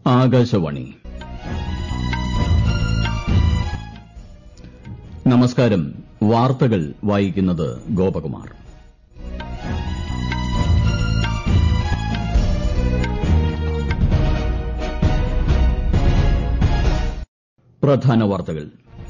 ആകാശവാണി നമസ്കാരം വാർത്തകൾ വായിക്കുന്നത് ഗോപകുമാർ പ്രധാന വാർത്തകൾ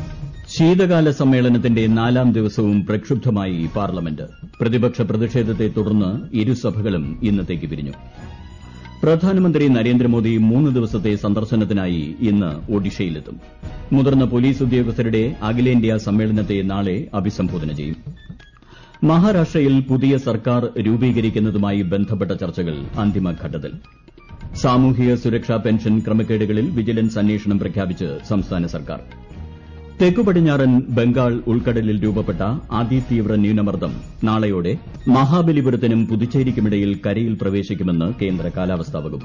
ശീതകാല സമ്മേളനത്തിന്റെ നാലാം ദിവസവും പ്രക്ഷുബ്ധമായി പാർലമെന്റ് പ്രതിപക്ഷ പ്രതിഷേധത്തെ തുടർന്ന് ഇരുസഭകളും ഇന്നത്തേക്ക് പിരിഞ്ഞു പ്രധാനമന്ത്രി നരേന്ദ്രമോദി മൂന്ന് ദിവസത്തെ സന്ദർശനത്തിനായി ഇന്ന് ഒഡീഷയിലെത്തും മുതിർന്ന പോലീസ് ഉദ്യോഗസ്ഥരുടെ അഖിലേന്ത്യാ സമ്മേളനത്തെ നാളെ അഭിസംബോധന ചെയ്യും മഹാരാഷ്ട്രയിൽ പുതിയ സർക്കാർ രൂപീകരിക്കുന്നതുമായി ബന്ധപ്പെട്ട ചർച്ചകൾ അന്തിമഘട്ടത്തിൽ സാമൂഹിക സുരക്ഷാ പെൻഷൻ ക്രമക്കേടുകളിൽ വിജിലൻസ് അന്വേഷണം പ്രഖ്യാപിച്ച് സംസ്ഥാന സർക്കാർ തെക്കു പടിഞ്ഞാറൻ ബംഗാൾ ഉൾക്കടലിൽ രൂപപ്പെട്ട അതിതീവ്ര ന്യൂനമർദ്ദം നാളെയോടെ മഹാബലിപുരത്തിനും പുതുച്ചേരിക്കുമിടയിൽ കരയിൽ പ്രവേശിക്കുമെന്ന് കേന്ദ്ര കാലാവസ്ഥാ വകുപ്പ്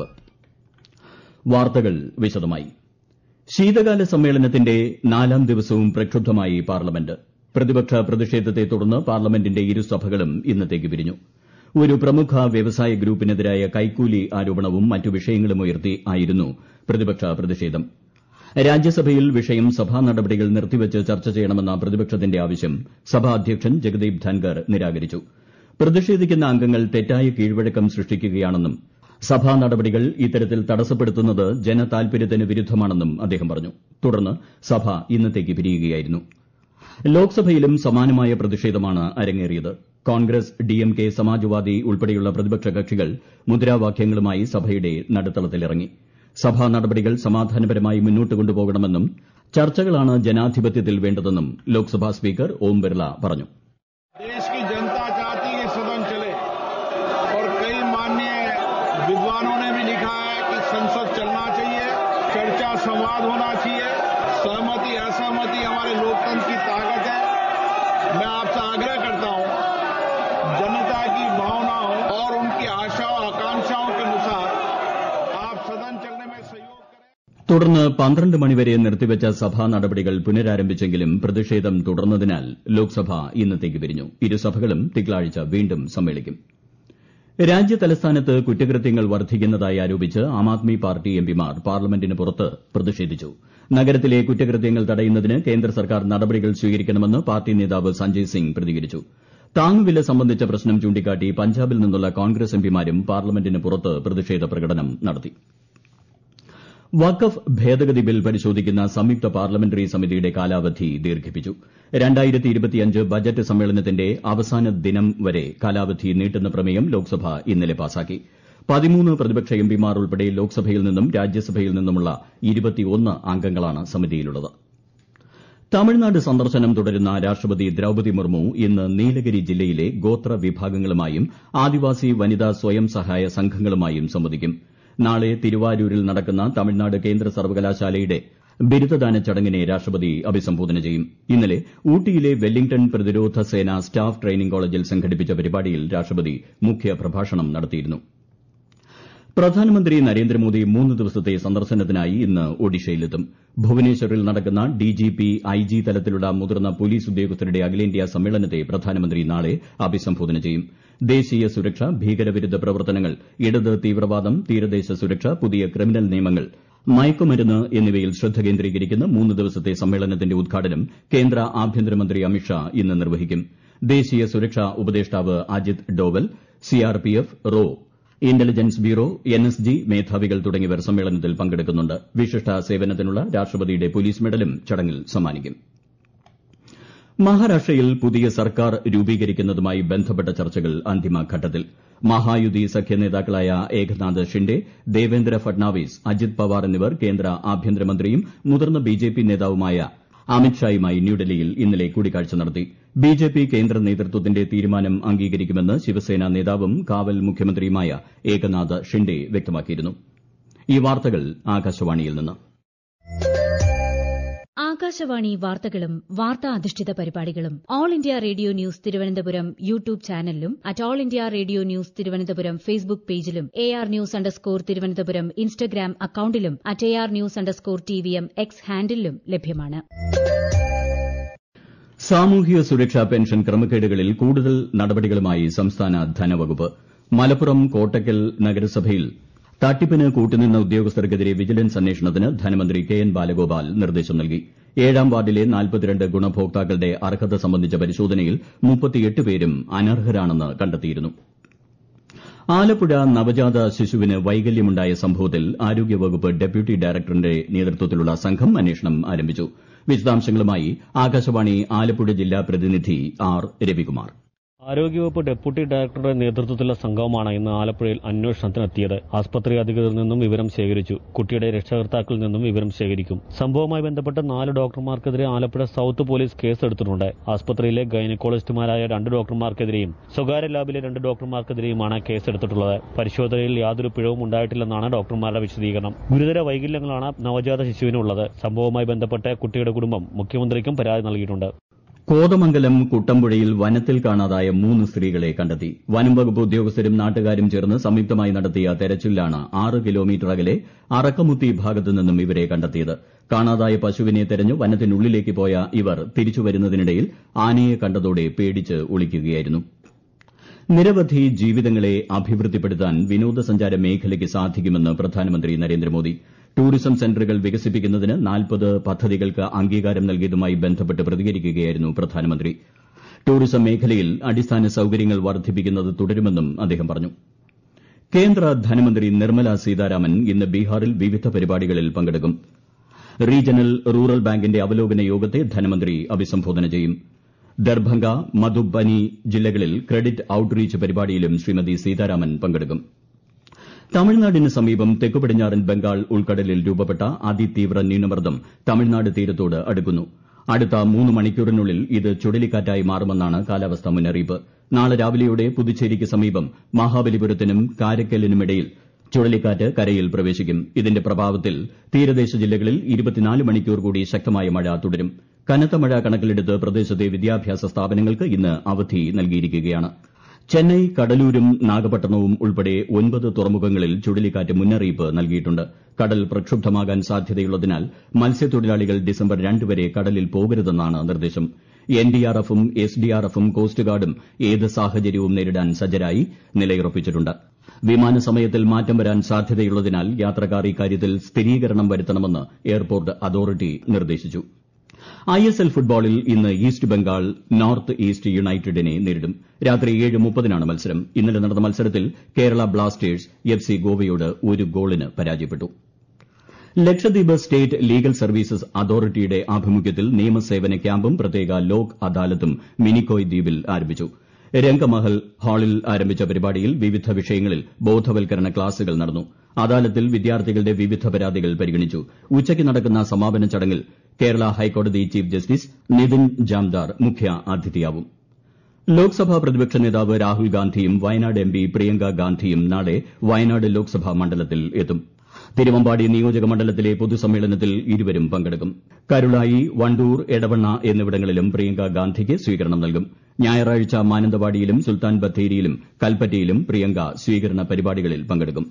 വാർത്തകൾ വിശദമായി ശീതകാല സമ്മേളനത്തിന്റെ നാലാം ദിവസവും പ്രക്ഷുബ്ധമായി പാർലമെന്റ് പ്രതിപക്ഷ പ്രതിഷേധത്തെ തുടർന്ന് പാർലമെന്റിന്റെ ഇരുസഭകളും ഇന്നത്തേക്ക് പിരിഞ്ഞു ഒരു പ്രമുഖ വ്യവസായ ഗ്രൂപ്പിനെതിരായ കൈക്കൂലി ആരോപണവും മറ്റു വിഷയങ്ങളും ഉയർത്തി ആയിരുന്നു പ്രതിപക്ഷ പ്രതിഷേധം രാജ്യസഭയിൽ വിഷയം സഭാ നടപടികൾ നിർത്തിവച്ച് ചർച്ച ചെയ്യണമെന്ന പ്രതിപക്ഷത്തിന്റെ ആവശ്യം സഭാ അധ്യക്ഷൻ ജഗദീപ് ധൻകർ നിരാകരിച്ചു പ്രതിഷേധിക്കുന്ന അംഗങ്ങൾ തെറ്റായ കീഴ്വഴക്കം സൃഷ്ടിക്കുകയാണെന്നും സഭാ നടപടികൾ ഇത്തരത്തിൽ തടസ്സപ്പെടുത്തുന്നത് ജനതാൽപര്യത്തിന് വിരുദ്ധമാണെന്നും അദ്ദേഹം പറഞ്ഞു തുടർന്ന് സഭ ഇന്നത്തേക്ക് പിരിയുകയായിരുന്നു ലോക്സഭയിലും സമാനമായ പ്രതിഷേധമാണ് അരങ്ങേറിയത് കോൺഗ്രസ് ഡിഎംകെ സമാജ്വാദി ഉൾപ്പെടെയുള്ള പ്രതിപക്ഷ കക്ഷികൾ മുദ്രാവാക്യങ്ങളുമായി സഭയുടെ നടുത്തളത്തിലിറങ്ങി സഭാ നടപടികൾ സമാധാനപരമായി മുന്നോട്ട് കൊണ്ടുപോകണമെന്നും ചർച്ചകളാണ് ജനാധിപത്യത്തിൽ വേണ്ടതെന്നും ലോക്സഭാ സ്പീക്കർ ഓം ബിർള പറഞ്ഞു देश की जनता चाहती है सदन चले और कई माननीय विद्वानों ने भी लिखा है कि संसद चलना चाहिए चर्चा संवाद होना चाहिए सहमति असहमति हमारे लोकतंत्र की ताकत है मैं आपसे आग्रह करता हूं जनता की भावनाओं और उनकी आशाओं आकांक्षाओं के अनुसार आप सदन चलने में सहयोग करें തുടർന്ന് പന്ത്രണ്ട് മണിവരെ നിർത്തിവച്ച സഭാ നടപടികൾ പുനരാരംഭിച്ചെങ്കിലും പ്രതിഷേധം തുടർന്നതിനാൽ ലോക്സഭ ഇന്നത്തേക്ക് പിരിഞ്ഞു ഇരുസഭകളും തിങ്കളാഴ്ച വീണ്ടും സമ്മേളിക്കും രാജ്യതലസ്ഥാനത്ത് കുറ്റകൃത്യങ്ങൾ വർദ്ധിക്കുന്നതായി ആരോപിച്ച് ആം ആദ്മി പാർട്ടി എംപിമാർ പാർലമെന്റിന് പുറത്ത് പ്രതിഷേധിച്ചു നഗരത്തിലെ കുറ്റകൃത്യങ്ങൾ തടയുന്നതിന് കേന്ദ്ര സർക്കാർ നടപടികൾ സ്വീകരിക്കണമെന്ന് പാർട്ടി നേതാവ് സഞ്ജയ് സിംഗ് പ്രതികരിച്ചു താങ്ങുവില സംബന്ധിച്ച പ്രശ്നം ചൂണ്ടിക്കാട്ടി പഞ്ചാബിൽ നിന്നുള്ള കോൺഗ്രസ് എംപിമാരും പാർലമെന്റിന് പുറത്ത് പ്രതിഷേധ പ്രകടനം നടത്തി വഖഫ് ഭേദഗതി ബിൽ പരിശോധിക്കുന്ന സംയുക്ത പാർലമെന്ററി സമിതിയുടെ കാലാവധി ദീർഘിപ്പിച്ചു ബജറ്റ് സമ്മേളനത്തിന്റെ അവസാന ദിനം വരെ കാലാവധി നീട്ടുന്ന പ്രമേയം ലോക്സഭ ഇന്നലെ പാസാക്കി പതിമൂന്ന് പ്രതിപക്ഷ എംപിമാർ ഉൾപ്പെടെ ലോക്സഭയിൽ നിന്നും രാജ്യസഭയിൽ നിന്നുമുള്ള അംഗങ്ങളാണ് സമിതിയിലുള്ളത് തമിഴ്നാട് സന്ദർശനം തുടരുന്ന രാഷ്ട്രപതി ദ്രൌപതി മുർമു ഇന്ന് നീലഗിരി ജില്ലയിലെ ഗോത്ര വിഭാഗങ്ങളുമായും ആദിവാസി വനിതാ സ്വയം സഹായ സംഘങ്ങളുമായും സംവദിക്കും നാളെ തിരുവാരൂരിൽ നടക്കുന്ന തമിഴ്നാട് കേന്ദ്ര സർവകലാശാലയുടെ ബിരുദദാന ചടങ്ങിനെ രാഷ്ട്രപതി അഭിസംബോധന ചെയ്യും ഇന്നലെ ഊട്ടിയിലെ വെല്ലിംഗ്ടൺ പ്രതിരോധ സേന സ്റ്റാഫ് ട്രെയിനിംഗ് കോളേജിൽ സംഘടിപ്പിച്ച പരിപാടിയിൽ രാഷ്ട്രപതി മുഖ്യപ്രഭാഷണം നടത്തിയിരുന്നു പ്രധാനമന്ത്രി നരേന്ദ്രമോദി മൂന്ന് ദിവസത്തെ സന്ദർശനത്തിനായി ഇന്ന് ഒഡീഷയിലെത്തും ഭുവനേശ്വറിൽ നടക്കുന്ന ഡിജിപി ഐജി തലത്തിലുള്ള മുതിർന്ന പോലീസ് ഉദ്യോഗസ്ഥരുടെ അഖിലേന്ത്യാ സമ്മേളനത്തെ പ്രധാനമന്ത്രി നാളെ അഭിസംബോധന ചെയ്യും ദേശീയ സുരക്ഷ ഭീകരവിരുദ്ധ പ്രവർത്തനങ്ങൾ ഇടത് തീവ്രവാദം തീരദേശ സുരക്ഷ പുതിയ ക്രിമിനൽ നിയമങ്ങൾ മയക്കുമരുന്ന് എന്നിവയിൽ ശ്രദ്ധ കേന്ദ്രീകരിക്കുന്ന മൂന്ന് ദിവസത്തെ സമ്മേളനത്തിന്റെ ഉദ്ഘാടനം കേന്ദ്ര ആഭ്യന്തരമന്ത്രി അമിത്ഷാ ഇന്ന് നിർവഹിക്കും ദേശീയ സുരക്ഷാ ഉപദേഷ്ടാവ് അജിത് ഡോവൽ സിആർപിഎഫ് റോ ഇന്റലിജൻസ് ബ്യൂറോ എൻഎസ്ജി മേധാവികൾ തുടങ്ങിയവർ സമ്മേളനത്തിൽ പങ്കെടുക്കുന്നുണ്ട് വിശിഷ്ട സേവനത്തിനുള്ള രാഷ്ട്രപതിയുടെ പോലീസ് മെഡലും ചടങ്ങിൽ സമ്മാനിക്കും മഹാരാഷ്ട്രയിൽ പുതിയ സർക്കാർ രൂപീകരിക്കുന്നതുമായി ബന്ധപ്പെട്ട ചർച്ചകൾ അന്തിമഘട്ടത്തിൽ മഹായുതി സഖ്യ നേതാക്കളായ ഏകനാഥ് ഷിൻഡെ ദേവേന്ദ്ര ഫട്നാവിസ് അജിത് പവാർ എന്നിവർ കേന്ദ്ര ആഭ്യന്തരമന്ത്രിയും മുതിർന്ന ബിജെപി നേതാവുമായ അമിത്ഷായുമായി ന്യൂഡൽഹിയിൽ ഇന്നലെ കൂടിക്കാഴ്ച നടത്തി ബിജെപി കേന്ദ്ര നേതൃത്വത്തിന്റെ തീരുമാനം അംഗീകരിക്കുമെന്ന് ശിവസേന നേതാവും കാവൽ മുഖ്യമന്ത്രിയുമായ ഏകനാഥ് ഷിൻഡെ വ്യക്തമാക്കിയിരുന്നു ഈ വാർത്തകൾ ആകാശവാണിയിൽ നിന്ന് ആകാശവാണി വാർത്തകളും വാർത്താ അധിഷ്ഠിത പരിപാടികളും All India Radio news Thiruvananthapuram YouTube ചാനലിലും at All India Radio news Thiruvananthapuram Facebook പേജിലും A R news underscore Thiruvananthapuram Instagram അക്കൌണ്ടിലും at A R news underscore T V M X ഹാൻഡിലും ലഭ്യമാണ് സാമൂഹിക സുരക്ഷാ പെൻഷൻ ക്രമക്കേടുകളിൽ കൂടുതൽ നടപടികളുമായി സംസ്ഥാന ധനവകുപ്പ് മലപ്പുറം കോട്ടക്കൽ നഗരസഭയിൽ തട്ടിപ്പിന് കൂട്ടുനിന്ന ഉദ്യോഗസ്ഥർക്കെതിരെ വിജിലൻസ് അന്വേഷണത്തിന് ധനമന്ത്രി കെ എൻ ബാലഗോപാൽ നിർദ്ദേശം നൽകി ഏഴാം വാർഡിലെ നാൽപ്പത്തിരണ്ട് ഗുണഭോക്താക്കളുടെ അർഹത സംബന്ധിച്ച പരിശോധനയിൽ മുപ്പത്തിയെട്ട് പേരും അനർഹരാണെന്ന് കണ്ടെത്തിയിരുന്നു ആലപ്പുഴ നവജാത ശിശുവിന് വൈകല്യമുണ്ടായ സംഭവത്തിൽ ആരോഗ്യവകുപ്പ് ഡെപ്യൂട്ടി ഡയറക്ടറിന്റെ നേതൃത്വത്തിലുള്ള സംഘം അന്വേഷണം ആരംഭിച്ചു വിശദാംശങ്ങളുമായി ആകാശവാണി ആലപ്പുഴ ജില്ലാ പ്രതിനിധി ആർ രവികുമാർ ആരോഗ്യവകുപ്പ് ഡെപ്യൂട്ടി ഡയറക്ടറുടെ നേതൃത്വത്തിലുള്ള സംഘവുമാണ് ഇന്ന് ആലപ്പുഴയിൽ അന്വേഷണത്തിനെത്തിയത് ആസ്പത്രി അധികൃതരിൽ നിന്നും വിവരം ശേഖരിച്ചു കുട്ടിയുടെ രക്ഷകർത്താക്കളിൽ നിന്നും വിവരം ശേഖരിക്കും സംഭവവുമായി ബന്ധപ്പെട്ട് നാല് ഡോക്ടർമാർക്കെതിരെ ആലപ്പുഴ സൌത്ത് പോലീസ് കേസെടുത്തിട്ടുണ്ട് ആസ്പത്രിയിലെ ഗൈനക്കോളജിസ്റ്റുമാരായ രണ്ട് ഡോക്ടർമാർക്കെതിരെയും സ്വകാര്യ ലാബിലെ രണ്ട് ഡോക്ടർമാർക്കെതിരെയുമാണ് കേസെടുത്തിട്ടുള്ളത് പരിശോധനയിൽ യാതൊരു പിഴവും ഉണ്ടായിട്ടില്ലെന്നാണ് ഡോക്ടർമാരുടെ വിശദീകരണം ഗുരുതര വൈകല്യങ്ങളാണ് നവജാത ശിശുവിനുള്ളത് സംഭവവുമായി ബന്ധപ്പെട്ട് കുട്ടിയുടെ കുടുംബം മുഖ്യമന്ത്രിക്കും പരാതി നൽകിയിട്ടുണ്ട് കോതമംഗലം കുട്ടമ്പുഴയിൽ വനത്തിൽ കാണാതായ മൂന്ന് സ്ത്രീകളെ കണ്ടെത്തി വനം വകുപ്പ് ഉദ്യോഗസ്ഥരും നാട്ടുകാരും ചേർന്ന് സംയുക്തമായി നടത്തിയ തെരച്ചിലിലാണ് ആറ് കിലോമീറ്റർ അകലെ അറക്കമുത്തി ഭാഗത്തു നിന്നും ഇവരെ കണ്ടെത്തിയത് കാണാതായ പശുവിനെ തെരഞ്ഞ് വനത്തിനുള്ളിലേക്ക് പോയ ഇവർ തിരിച്ചുവരുന്നതിനിടയിൽ ആനയെ കണ്ടതോടെ പേടിച്ച് ഒളിക്കുകയായിരുന്നു നിരവധി ജീവിതങ്ങളെ അഭിവൃദ്ധിപ്പെടുത്താൻ വിനോദസഞ്ചാര മേഖലയ്ക്ക് സാധിക്കുമെന്ന് പ്രധാനമന്ത്രി നരേന്ദ്രമോദി ടൂറിസം സെന്ററുകൾ വികസിപ്പിക്കുന്നതിന് നാൽപ്പത് പദ്ധതികൾക്ക് അംഗീകാരം നൽകിയതുമായി ബന്ധപ്പെട്ട് പ്രതികരിക്കുകയായിരുന്നു പ്രധാനമന്ത്രി ടൂറിസം മേഖലയിൽ അടിസ്ഥാന സൌകര്യങ്ങൾ വർദ്ധിപ്പിക്കുന്നത് തുടരുമെന്നും അദ്ദേഹം പറഞ്ഞു കേന്ദ്ര ധനമന്ത്രി നിർമ്മല സീതാരാമൻ ഇന്ന് ബീഹാറിൽ വിവിധ പരിപാടികളിൽ പങ്കെടുക്കും റീജിയണൽ റൂറൽ ബാങ്കിന്റെ അവലോകന യോഗത്തെ ധനമന്ത്രി അഭിസംബോധന ചെയ്യും ദർഭംഗ മധുബനി ജില്ലകളിൽ ക്രെഡിറ്റ് ഔട്ട്റീച്ച് പരിപാടിയിലും ശ്രീമതി സീതാരാമൻ പങ്കെടുക്കും തമിഴ്നാടിന് സമീപം തെക്കു പടിഞ്ഞാറൻ ബംഗാൾ ഉൾക്കടലിൽ രൂപപ്പെട്ട അതിതീവ്ര ന്യൂനമർദ്ദം തമിഴ്നാട് തീരത്തോട് അടുക്കുന്നു അടുത്ത മൂന്ന് മണിക്കൂറിനുള്ളിൽ ഇത് ചുഴലിക്കാറ്റായി മാറുമെന്നാണ് കാലാവസ്ഥാ മുന്നറിയിപ്പ് നാളെ രാവിലെയോടെ പുതുച്ചേരിക്ക് സമീപം മഹാബലിപുരത്തിനും കാരയ്ക്കലിനുമിടയിൽ ചുഴലിക്കാറ്റ് കരയിൽ പ്രവേശിക്കും ഇതിന്റെ പ്രഭാവത്തിൽ തീരദേശ ജില്ലകളിൽ മണിക്കൂർ കൂടി ശക്തമായ മഴ തുടരും കനത്ത മഴ കണക്കിലെടുത്ത് പ്രദേശത്തെ വിദ്യാഭ്യാസ സ്ഥാപനങ്ങൾക്ക് ഇന്ന് അവധി നൽകിയിരിക്കുകയാണ് ചെന്നൈ കടലൂരും നാഗപട്ടണവും ഉൾപ്പെടെ ഒൻപത് തുറമുഖങ്ങളിൽ ചുഴലിക്കാറ്റ് മുന്നറിയിപ്പ് നൽകിയിട്ടുണ്ട് കടൽ പ്രക്ഷുബ്ധമാകാൻ സാധ്യതയുള്ളതിനാൽ മത്സ്യത്തൊഴിലാളികൾ ഡിസംബർ രണ്ട് വരെ കടലിൽ പോകരുതെന്നാണ് നിർദ്ദേശം എൻഡിആർഎഫും എസ്ഡിആർഎഫും കോസ്റ്റ് ഗാർഡും ഏത് സാഹചര്യവും നേരിടാൻ സജ്ജരായി നിലയുറപ്പിച്ചിട്ടുണ്ട് വിമാന സമയത്തിൽ മാറ്റം വരാൻ സാധ്യതയുള്ളതിനാൽ യാത്രക്കാർ ഇക്കാര്യത്തിൽ സ്ഥിരീകരണം വരുത്തണമെന്ന് എയർപോർട്ട് അതോറിറ്റി നിർദ്ദേശിച്ചു ഐഎസ്എൽ ഫുട്ബോളിൽ ഇന്ന് ഈസ്റ്റ് ബംഗാൾ നോർത്ത് ഈസ്റ്റ് യുണൈറ്റഡിനെ നേരിടും രാത്രി ഏഴ് മുപ്പതിനാണ് മത്സരം ഇന്നലെ നടന്ന മത്സരത്തിൽ കേരള ബ്ലാസ്റ്റേഴ്സ് എഫ് സി ഗോവയോട് ഒരു ഗോളിന് പരാജയപ്പെട്ടു ലക്ഷദ്വീപ് സ്റ്റേറ്റ് ലീഗൽ സർവീസസ് അതോറിറ്റിയുടെ ആഭിമുഖ്യത്തിൽ നിയമസേവന ക്യാമ്പും പ്രത്യേക ലോക് അദാലത്തും മിനിക്കോയ് ദ്വീപിൽ ആരംഭിച്ചു രംഗമഹൽ ഹാളിൽ ആരംഭിച്ച പരിപാടിയിൽ വിവിധ വിഷയങ്ങളിൽ ബോധവൽക്കരണ ക്ലാസുകൾ നടന്നു അദാലത്തിൽ വിദ്യാർത്ഥികളുടെ വിവിധ പരാതികൾ പരിഗണിച്ചു ഉച്ചയ്ക്ക് നടക്കുന്ന സമാപന ചടങ്ങിൽ കേരള ഹൈക്കോടതി ചീഫ് ജസ്റ്റിസ് നിതിൻ ജാംദാർ മുഖ്യ അതിഥിയാവും ലോക്സഭാ പ്രതിപക്ഷ നേതാവ് രാഹുൽ ഗാന്ധിയും വയനാട് എം പി പ്രിയങ്ക ഗാന്ധിയും നാളെ വയനാട് ലോക്സഭാ മണ്ഡലത്തിൽ എത്തും തിരുവമ്പാടി നിയോജക മണ്ഡലത്തിലെ പൊതുസമ്മേളനത്തിൽ ഇരുവരും പങ്കെടുക്കും കരുളായി വണ്ടൂർ എടവണ്ണ എന്നിവിടങ്ങളിലും പ്രിയങ്ക ഗാന്ധിക്ക് സ്വീകരണം നൽകും ഞായറാഴ്ച മാനന്തവാടിയിലും സുൽത്താൻ ബത്തേരിയിലും കൽപ്പറ്റയിലും പ്രിയങ്ക സ്വീകരണ പരിപാടികളിൽ പങ്കെടുക്കും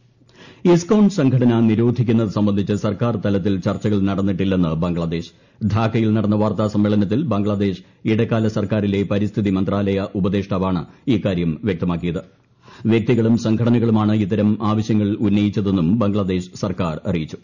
ഇസ്കോൺ സംഘടന നിരോധിക്കുന്നത് സംബന്ധിച്ച് സർക്കാർ തലത്തിൽ ചർച്ചകൾ നടന്നിട്ടില്ലെന്ന് ബംഗ്ലാദേശ് ധാക്കയിൽ നടന്ന വാർത്താ സമ്മേളനത്തിൽ ബംഗ്ലാദേശ് ഇടക്കാല സർക്കാരിലെ പരിസ്ഥിതി മന്ത്രാലയ ഉപദേഷ്ടാവാണ് ഇക്കാര്യം വ്യക്തമാക്കിയത് വ്യക്തികളും സംഘടനകളുമാണ് ഇത്തരം ആവശ്യങ്ങൾ ഉന്നയിച്ചതെന്നും ബംഗ്ലാദേശ് സർക്കാർ അറിയിച്ചു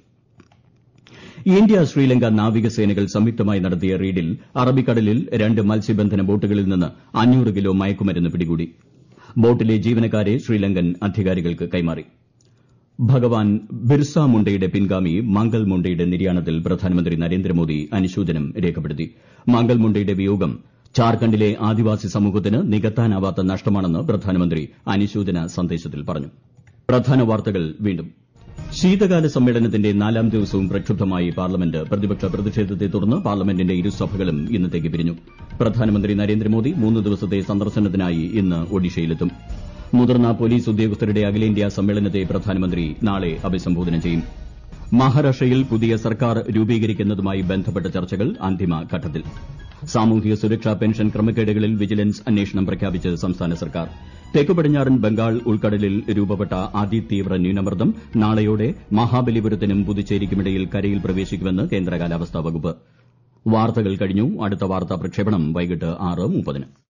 ഇന്ത്യ ശ്രീലങ്ക നാവികസേനകൾ സംയുക്തമായി നടത്തിയ റെയ്ഡിൽ അറബിക്കടലിൽ രണ്ട് മത്സ്യബന്ധന ബോട്ടുകളിൽ നിന്ന് അഞ്ഞൂറ് കിലോ മയക്കുമരുന്ന് പിടികൂടി ബോട്ടിലെ ജീവനക്കാരെ ശ്രീലങ്കൻ അധികാരികൾക്ക് കൈമാറി ഭഗവാൻ ബിർസ മുണ്ടയുടെ പിൻഗാമി മംഗൾ മുണ്ടയുടെ നിര്യാണത്തിൽ പ്രധാനമന്ത്രി നരേന്ദ്രമോദി അനുശോചനം രേഖപ്പെടുത്തി മംഗൾ മുണ്ടയുടെ വിയോഗം ഝാർഖണ്ഡിലെ ആദിവാസി സമൂഹത്തിന് നികത്താനാവാത്ത നഷ്ടമാണെന്ന് പ്രധാനമന്ത്രി അനുശോചന സന്ദേശത്തിൽ പറഞ്ഞു പ്രധാന വാർത്തകൾ വീണ്ടും ശീതകാല സമ്മേളനത്തിന്റെ നാലാം ദിവസവും പ്രക്ഷുബ്ധമായി പാർലമെന്റ് പ്രതിപക്ഷ പ്രതിഷേധത്തെ തുടർന്ന് പാർലമെന്റിന്റെ ഇരുസഭകളും ഇന്നത്തേക്ക് പിരിഞ്ഞു പ്രധാനമന്ത്രി നരേന്ദ്രമോദി മൂന്ന് ദിവസത്തെ സന്ദർശനത്തിനായി ഇന്ന് ഒഡീഷയിലെത്തും മുതിർന്ന പോലീസ് ഉദ്യോഗസ്ഥരുടെ അഖിലേന്ത്യാ സമ്മേളനത്തെ പ്രധാനമന്ത്രി നാളെ അഭിസംബോധന ചെയ്യും മഹാരാഷ്ട്രയിൽ പുതിയ സർക്കാർ രൂപീകരിക്കുന്നതുമായി ബന്ധപ്പെട്ട ചർച്ചകൾ അന്തിമഘട്ടത്തിൽ സാമൂഹിക സുരക്ഷാ പെൻഷൻ ക്രമക്കേടുകളിൽ വിജിലൻസ് അന്വേഷണം പ്രഖ്യാപിച്ച് സംസ്ഥാന സർക്കാർ തെക്കു പടിഞ്ഞാറൻ ബംഗാൾ ഉൾക്കടലിൽ രൂപപ്പെട്ട അതിതീവ്ര ന്യൂനമർദ്ദം നാളെയോടെ മഹാബലിപുരത്തിനും പുതുച്ചേരിക്കുമിടയിൽ കരയിൽ പ്രവേശിക്കുമെന്ന് കേന്ദ്ര കാലാവസ്ഥാ വകുപ്പ് വാർത്തകൾ കഴിഞ്ഞു അടുത്ത വാർത്താ പ്രക്ഷേപണം വൈകിട്ട് ആറ് മുപ്പതിന്